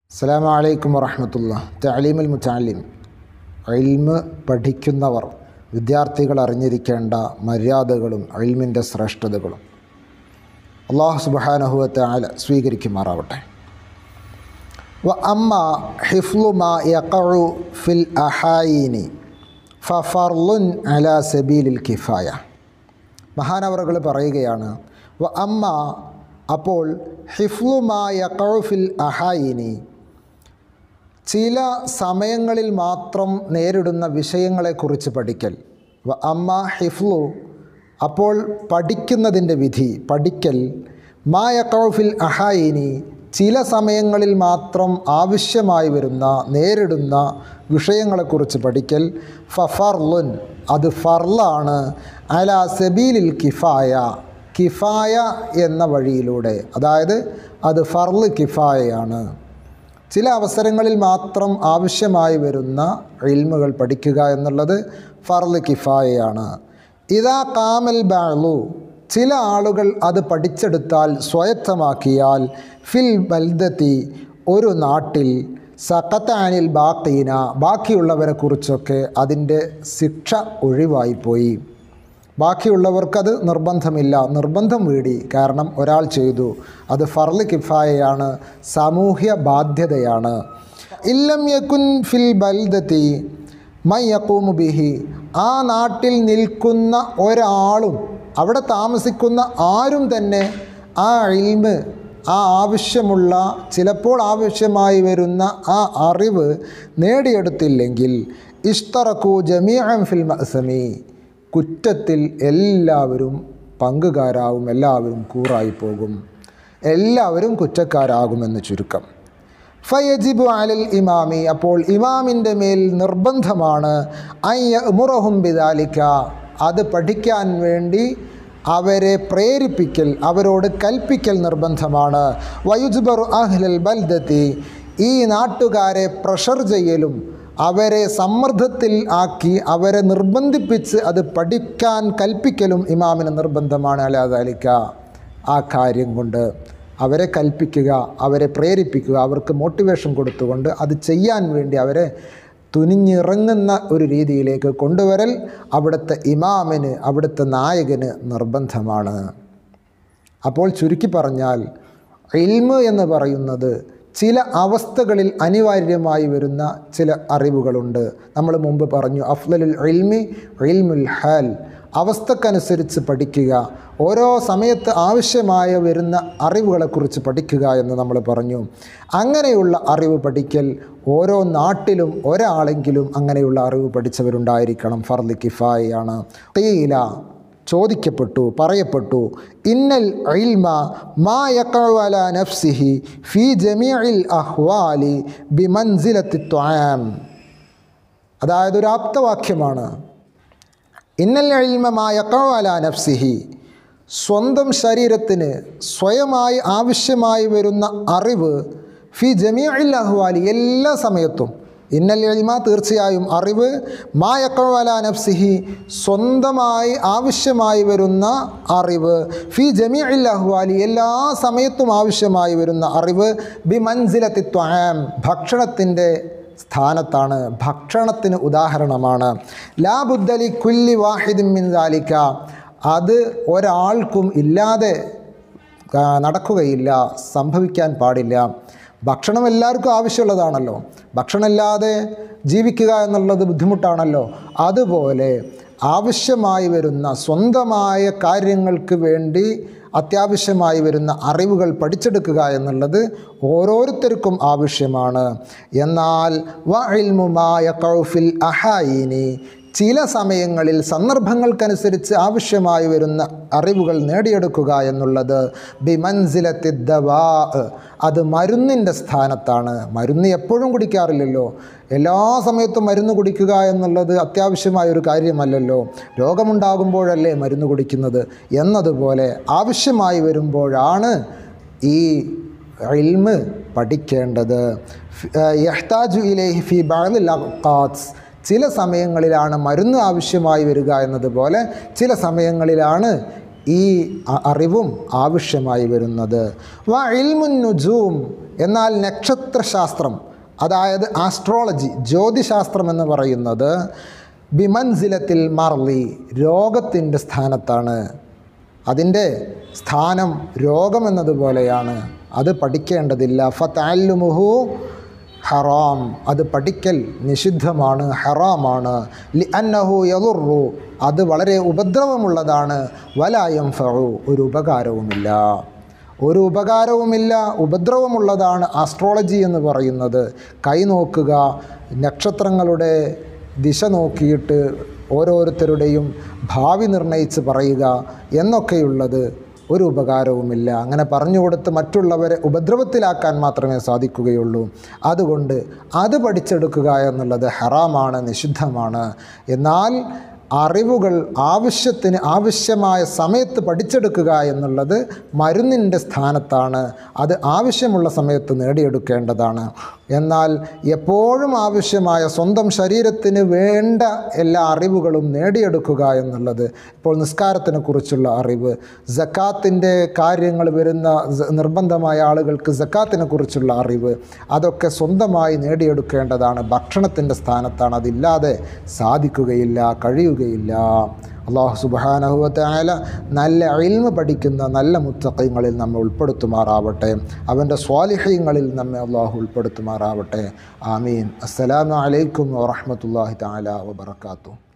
അസ്സാം വലൈക്കും വറഹമത്തുള്ള തലീമുൽ മുറ്റാലിം അയിൽമ് പഠിക്കുന്നവർ വിദ്യാർത്ഥികൾ അറിഞ്ഞിരിക്കേണ്ട മര്യാദകളും അയിൽമിൻ്റെ ശ്രേഷ്ഠതകളും അള്ളാഹു സുബാനഹുവത്തെ ആല സ്വീകരിക്കുമാറാവട്ടെ വ അമ്മ ഹിഫ്ലുമ യഖഉ ഫിൽ അഹായിനി ഫഫർലുൻ അല സബീലിൽ കിഫായ മഹാനവറുകൾ പറയുകയാണ് വ അമ്മ അപ്പോൾ ഹിഫ്ലുമ യഖഉ ഫിൽ അഹായിനി ചില സമയങ്ങളിൽ മാത്രം നേരിടുന്ന വിഷയങ്ങളെക്കുറിച്ച് പഠിക്കൽ വ അമ്മ ഹിഫ്ലു അപ്പോൾ പഠിക്കുന്നതിൻ്റെ വിധി പഠിക്കൽ മായ കൗഫിൽ അഹായിനി ചില സമയങ്ങളിൽ മാത്രം ആവശ്യമായി വരുന്ന നേരിടുന്ന വിഷയങ്ങളെക്കുറിച്ച് പഠിക്കൽ ഫഫർലുൻ അത് ഫർലാണ് അല സബീലിൽ കിഫായ കിഫായ എന്ന വഴിയിലൂടെ അതായത് അത് ഫർല് കിഫായയാണ് ചില അവസരങ്ങളിൽ മാത്രം ആവശ്യമായി വരുന്ന ഇൽമുകൾ പഠിക്കുക എന്നുള്ളത് ഫർല് കിഫായയാണ് ഇതാ കാമൽ ബാളു ചില ആളുകൾ അത് പഠിച്ചെടുത്താൽ സ്വായത്തമാക്കിയാൽ ഫിൽ ബൽദത്തി ഒരു നാട്ടിൽ സഖത്താനിൽ ബാക്കീന ബാക്കിയുള്ളവരെ കുറിച്ചൊക്കെ അതിൻ്റെ ശിക്ഷ ഒഴിവായിപ്പോയി ബാക്കിയുള്ളവർക്കത് നിർബന്ധമില്ല നിർബന്ധം വീടി കാരണം ഒരാൾ ചെയ്തു അത് ഫർല് കിഫായയാണ് സാമൂഹ്യ ബാധ്യതയാണ് ഇല്ലം യക്കുൻ ഫിൽ ബൽദത്തി മൈ യക്കൂമു ബിഹി ആ നാട്ടിൽ നിൽക്കുന്ന ഒരാളും അവിടെ താമസിക്കുന്ന ആരും തന്നെ ആ ഇൽമ് ആ ആവശ്യമുള്ള ചിലപ്പോൾ ആവശ്യമായി വരുന്ന ആ അറിവ് നേടിയെടുത്തില്ലെങ്കിൽ ഇഷ്തറക്കു ജമീഅം ഫിൽ മഅസമി കുറ്റത്തിൽ എല്ലാവരും പങ്കുകാരാവും എല്ലാവരും കൂറായി പോകും എല്ലാവരും കുറ്റക്കാരാകുമെന്ന് ചുരുക്കം ഫയജിബു അലൽ ഇമാമി അപ്പോൾ ഇമാമിൻ്റെ മേൽ നിർബന്ധമാണ് അയ്യ മുറഹും ബിദാലിക്ക അത് പഠിക്കാൻ വേണ്ടി അവരെ പ്രേരിപ്പിക്കൽ അവരോട് കൽപ്പിക്കൽ നിർബന്ധമാണ് വയുജ്ബറു അഹ്ലൽ ബൽദത്തി ഈ നാട്ടുകാരെ പ്രഷർ ചെയ്യലും അവരെ സമ്മർദ്ദത്തിൽ ആക്കി അവരെ നിർബന്ധിപ്പിച്ച് അത് പഠിക്കാൻ കൽപ്പിക്കലും ഇമാമിന് നിർബന്ധമാണ് അലാദാലിക്ക ആ കാര്യം കൊണ്ട് അവരെ കൽപ്പിക്കുക അവരെ പ്രേരിപ്പിക്കുക അവർക്ക് മോട്ടിവേഷൻ കൊടുത്തുകൊണ്ട് അത് ചെയ്യാൻ വേണ്ടി അവരെ തുനിഞ്ഞിറങ്ങുന്ന ഒരു രീതിയിലേക്ക് കൊണ്ടുവരൽ അവിടുത്തെ ഇമാമിന് അവിടുത്തെ നായകന് നിർബന്ധമാണ് അപ്പോൾ ചുരുക്കി പറഞ്ഞാൽ ഇൽമ് എന്ന് പറയുന്നത് ചില അവസ്ഥകളിൽ അനിവാര്യമായി വരുന്ന ചില അറിവുകളുണ്ട് നമ്മൾ മുമ്പ് പറഞ്ഞു അഫ്ലലുൽ ഇൽമി ഇൽമുൽ ഹാൽ അവസ്ഥക്കനുസരിച്ച് പഠിക്കുക ഓരോ സമയത്ത് ആവശ്യമായ വരുന്ന അറിവുകളെക്കുറിച്ച് പഠിക്കുക എന്ന് നമ്മൾ പറഞ്ഞു അങ്ങനെയുള്ള അറിവ് പഠിക്കൽ ഓരോ നാട്ടിലും ഒരാളെങ്കിലും അങ്ങനെയുള്ള അറിവ് പഠിച്ചവരുണ്ടായിരിക്കണം ഫർദ് കിഫായാണ് തീല ചോദിക്കപ്പെട്ടു പറയപ്പെട്ടു ഇന്നൽ ഇൽമ മാ യഖഅല നഫ്സിഹി ഫീ ജമീഇൽ അഹ്വാലി ബിമൻസിലത്തി ത്വാം അതായത് ഒരു ആപ്തവാക്യമാണ് ഇന്നൽ ഇൽമ മാ യഖഅല നഫ്സിഹി സ്വന്തം ശരീരത്തിന് സ്വയമായി ആവശ്യമായി വരുന്ന അറിവ് ഫി ജമീഇൽ അഹ്വാലി എല്ലാ സമയത്തും ഇന്നൽ എൽമ തീർച്ചയായും അറിവ് മായക്കവല നഫ്സിഹി സ്വന്തമായി ആവശ്യമായി വരുന്ന അറിവ് ഫി ജമീഇൽ അഹ്വാലി എല്ലാ സമയത്തും ആവശ്യമായി വരുന്ന അറിവ് ബി മൻസിലത്തി ത്വാം ഭക്ഷണത്തിൻ്റെ സ്ഥാനത്താണ് ഭക്ഷണത്തിന് ഉദാഹരണമാണ് ലാ ബുദ്ധലി കുല്ലി വാഹിദിൻ മിൻ ദാലിക്ക അത് ഒരാൾക്കും ഇല്ലാതെ നടക്കുകയില്ല സംഭവിക്കാൻ പാടില്ല ഭക്ഷണം എല്ലാവർക്കും ആവശ്യമുള്ളതാണല്ലോ ഭക്ഷണമില്ലാതെ ജീവിക്കുക എന്നുള്ളത് ബുദ്ധിമുട്ടാണല്ലോ അതുപോലെ ആവശ്യമായി വരുന്ന സ്വന്തമായ കാര്യങ്ങൾക്ക് വേണ്ടി അത്യാവശ്യമായി വരുന്ന അറിവുകൾ പഠിച്ചെടുക്കുക എന്നുള്ളത് ഓരോരുത്തർക്കും ആവശ്യമാണ് എന്നാൽ വ ഇൽമുമായ കൗഫിൽ അഹായിനി ചില സമയങ്ങളിൽ സന്ദർഭങ്ങൾക്കനുസരിച്ച് ആവശ്യമായി വരുന്ന അറിവുകൾ നേടിയെടുക്കുക എന്നുള്ളത് ബിമൻസിലത്തി ദവാ അത് മരുന്നിൻ്റെ സ്ഥാനത്താണ് മരുന്ന് എപ്പോഴും കുടിക്കാറില്ലല്ലോ എല്ലാ സമയത്തും മരുന്ന് കുടിക്കുക എന്നുള്ളത് അത്യാവശ്യമായ ഒരു കാര്യമല്ലല്ലോ രോഗമുണ്ടാകുമ്പോഴല്ലേ മരുന്ന് കുടിക്കുന്നത് എന്നതുപോലെ ആവശ്യമായി വരുമ്പോഴാണ് ഈ ഇൽമ് പഠിക്കേണ്ടത് യഹ്താജു ഇലേഹി ഫി ബാലിൽ അഖാത്സ് ചില സമയങ്ങളിലാണ് മരുന്ന് ആവശ്യമായി വരിക എന്നതുപോലെ ചില സമയങ്ങളിലാണ് ഈ അ- അറിവും ആവശ്യമായി വരുന്നത് വ ഇൽമുൻ നുജൂം എന്നാൽ നക്ഷത്രശാസ്ത്രം അതായത് ആസ്ട്രോളജി ജ്യോതിശാസ്ത്രം എന്ന് പറയുന്നത് ബിമൻസിലത്തിൽ മർലി രോഗത്തിൻ്റെ സ്ഥാനത്താണ് അതിൻ്റെ സ്ഥാനം രോഗമെന്നതുപോലെയാണ് അത് പഠിക്കേണ്ടതില്ല ഫത്താലുമുഹു ഹറാം അത് പഠിക്കൽ നിഷിദ്ധമാണ് ഹറാമാണ് ലി അന്നഹു യലുറു അത് വളരെ ഉപദ്രവമുള്ളതാണ് വലായം ഫു ഒരു ഉപകാരവുമില്ല ഒരു ഉപകാരവുമില്ല ഉപദ്രവമുള്ളതാണ് ആസ്ട്രോളജി എന്ന് പറയുന്നത് കൈ നോക്കുക നക്ഷത്രങ്ങളുടെ ദിശ നോക്കിയിട്ട് ഓരോരുത്തരുടെയും ഭാവി നിർണയിച്ച് പറയുക എന്നൊക്കെയുള്ളത് ഒരു ഉപകാരവുമില്ല അങ്ങനെ പറഞ്ഞു കൊടുത്ത് മറ്റുള്ളവരെ ഉപദ്രവത്തിലാക്കാൻ മാത്രമേ സാധിക്കുകയുള്ളൂ അതുകൊണ്ട് അത് പഠിച്ചെടുക്കുക എന്നുള്ളത് ഹറാമാണ് നിഷിദ്ധമാണ് എന്നാൽ അറിവുകൾ ആവശ്യത്തിന് ആവശ്യമായ സമയത്ത് പഠിച്ചെടുക്കുക എന്നുള്ളത് മരുന്നിൻ്റെ സ്ഥാനത്താണ് അത് ആവശ്യമുള്ള സമയത്ത് നേടിയെടുക്കേണ്ടതാണ് എന്നാൽ എപ്പോഴും ആവശ്യമായ സ്വന്തം ശരീരത്തിന് വേണ്ട എല്ലാ അറിവുകളും നേടിയെടുക്കുക എന്നുള്ളത് ഇപ്പോൾ നിസ്കാരത്തിനെ കുറിച്ചുള്ള അറിവ് ജക്കാത്തിൻ്റെ കാര്യങ്ങൾ വരുന്ന സ- നിർബന്ധമായ ആളുകൾക്ക് ജക്കാത്തിനെ കുറിച്ചുള്ള അറിവ് അതൊക്കെ സ്വന്തമായി നേടിയെടുക്കേണ്ടതാണ് ഭക്ഷണത്തിൻ്റെ സ്ഥാനത്താണ് അതില്ലാതെ സാധിക്കുകയില്ല കഴിയുകയില്ല അള്ളാഹു സുബാനഹുവത്തായ നല്ല ഇൽമ പഠിക്കുന്ന നല്ല മുത്തക്കങ്ങളിൽ നമ്മെ ഉൾപ്പെടുത്തുമാറാവട്ടെ അവൻ്റെ സ്വാലിഹ്യങ്ങളിൽ നമ്മെ അള്ളാഹു ഉൾപ്പെടുത്തുമാറാവട്ടെ ആമീൻ അസ്സലാമു അലൈക്കും വറഹമത്തല്ലാഹി താല വബർക്കാത്തു